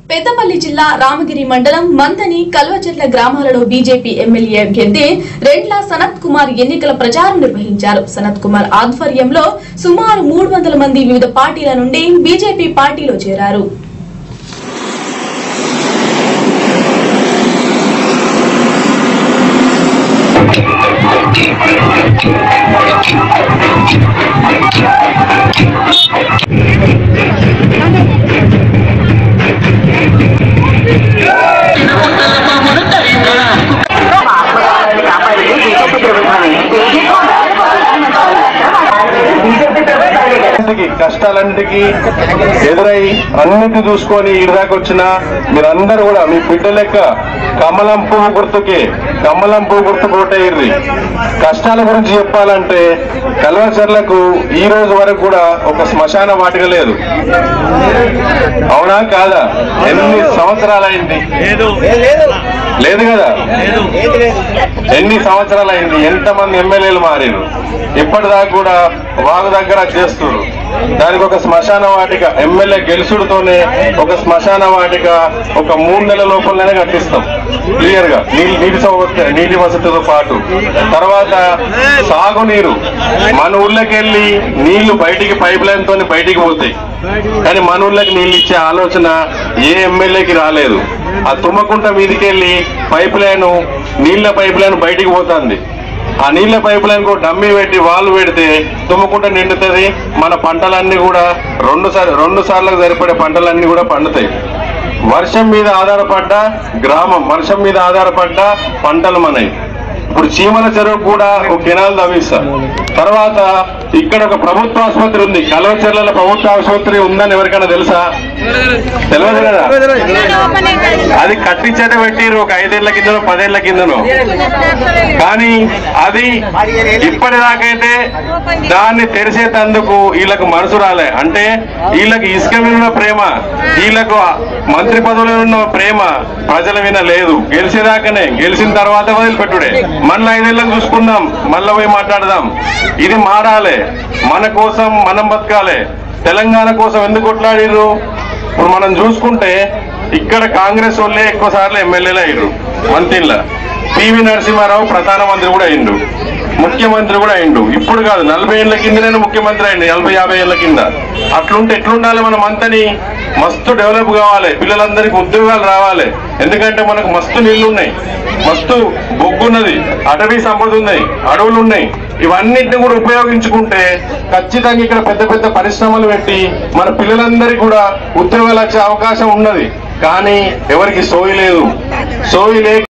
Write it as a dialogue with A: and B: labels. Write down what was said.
A: పెద్దపల్లి జిల్లా రామగిరి మండలం మందని కల్వచెట్ల గ్రామాలలో బీజేపీ ఎమ్మెల్యే అభ్యర్థి రెండ్ల సనత్ కుమార్ ఎన్నికల ప్రచారం నిర్వహించారు సనత్ కుమార్ ఆధ్వర్యంలో సుమారు మూడు వందల మంది వివిధ పార్టీల నుండి బీజేపీ పార్టీలో చేరారు
B: అన్నిటికీ కష్టాలన్నిటికీ ఎదురై అన్నిటి చూసుకొని ఇడిదాకా వచ్చిన మీరందరూ కూడా మీ బిడ్డ లెక్క కమలం పువ్వు గుర్తుకి కమలం పువ్వు గుర్తు కోటయ్యింది కష్టాల గురించి చెప్పాలంటే కల్వచర్లకు ఈ రోజు వరకు కూడా ఒక శ్మశాన వాటిక లేదు అవునా కాదా ఎన్ని సంవత్సరాలైంది లేదు కదా ఎన్ని సంవత్సరాలైంది ఎంతమంది ఎమ్మెల్యేలు మారారు ఇప్పటిదాకా కూడా వాగు దగ్గర చేస్తున్నారు దానికి ఒక శ్మశాన వాటిక ఎమ్మెల్యే గెలుసుడుతోనే ఒక శ్మశాన వాటిక ఒక మూడు నెలల లోపలనే కట్టిస్తాం క్లియర్ గా నీటి నీటి సౌకర్య నీటి వసతితో పాటు తర్వాత సాగునీరు మన ఊళ్ళకి వెళ్ళి నీళ్లు బయటికి పైప్ లైన్ తోని బయటికి పోతాయి కానీ మన ఊళ్ళకి నీళ్ళు ఇచ్చే ఆలోచన ఏ ఎమ్మెల్యేకి రాలేదు ఆ తుమ్మకుంట మీదకి వెళ్ళి పైప్ లైన్ నీళ్ల పైప్ లైన్ బయటికి పోతుంది ఆ నీళ్ల పైప్ లైన్ కూడా డమ్మి పెట్టి వాళ్ళు పెడితే తుమ్మకుంట నిండుతుంది మన పంటలన్నీ కూడా రెండు సార్ రెండు సార్లకు సరిపడే పంటలన్నీ కూడా పండుతాయి వర్షం మీద ఆధారపడ్డ గ్రామం వర్షం మీద ఆధారపడ్డ పంటలు మనవి ఇప్పుడు చీమల చెరువు కూడా ఒక కెనాల్ తవ్విస్తా తర్వాత ఇక్కడ ఒక ప్రభుత్వ ఆసుపత్రి ఉంది కలవచెర్ల ప్రభుత్వ ఆసుపత్రి ఉందని ఎవరికైనా తెలుసా తెలియదు కదా అది కట్టించేట పెట్టిరు ఒక ఐదేళ్ల కిందనో పదేళ్ల కిందనో కానీ అది ఇప్పటిదాకైతే దాన్ని తెరిచేటందుకు వీళ్ళకు మనసు రాలే అంటే వీళ్ళకి ఇసుక మీద ఉన్న ప్రేమ వీళ్ళకు మంత్రి పదవులో ఉన్న ప్రేమ ప్రజల మీద లేదు గెలిచేదాకానే గెలిచిన తర్వాత వదిలిపెట్టుడే మళ్ళీ ఐదేళ్ళని చూసుకుందాం మళ్ళీ పోయి మాట్లాడదాం ఇది మారాలి మన కోసం మనం బతకాలి తెలంగాణ కోసం ఎందుకు కొట్లాడిర్రు ఇప్పుడు మనం చూసుకుంటే ఇక్కడ కాంగ్రెస్ వాళ్ళే ఎక్కువ సార్లు ఎమ్మెల్యేలు అయ్యారు మంత్రిలా పివి నరసింహారావు ప్రధానమంత్రి కూడా అయిండు ముఖ్యమంత్రి కూడా అయిండు ఇప్పుడు కాదు నలభై ఏళ్ళ కింద నేను ముఖ్యమంత్రి అయింది నలభై యాభై ఏళ్ళ కింద అట్లుంటే ఎట్లుండాలి మనం అంతని మస్తు డెవలప్ కావాలి పిల్లలందరికీ ఉద్యోగాలు రావాలి ఎందుకంటే మనకు మస్తు నీళ్లు ఉన్నాయి మస్తు బొగ్గు ఉన్నది అటవీ సంపద ఉన్నాయి అడవులు ఉన్నాయి ఇవన్నిటిని కూడా ఉపయోగించుకుంటే ఖచ్చితంగా ఇక్కడ పెద్ద పెద్ద పరిశ్రమలు పెట్టి మన పిల్లలందరికీ కూడా ఉద్యోగాలు వచ్చే అవకాశం ఉన్నది కానీ ఎవరికి సోయి లేదు సోయి లేక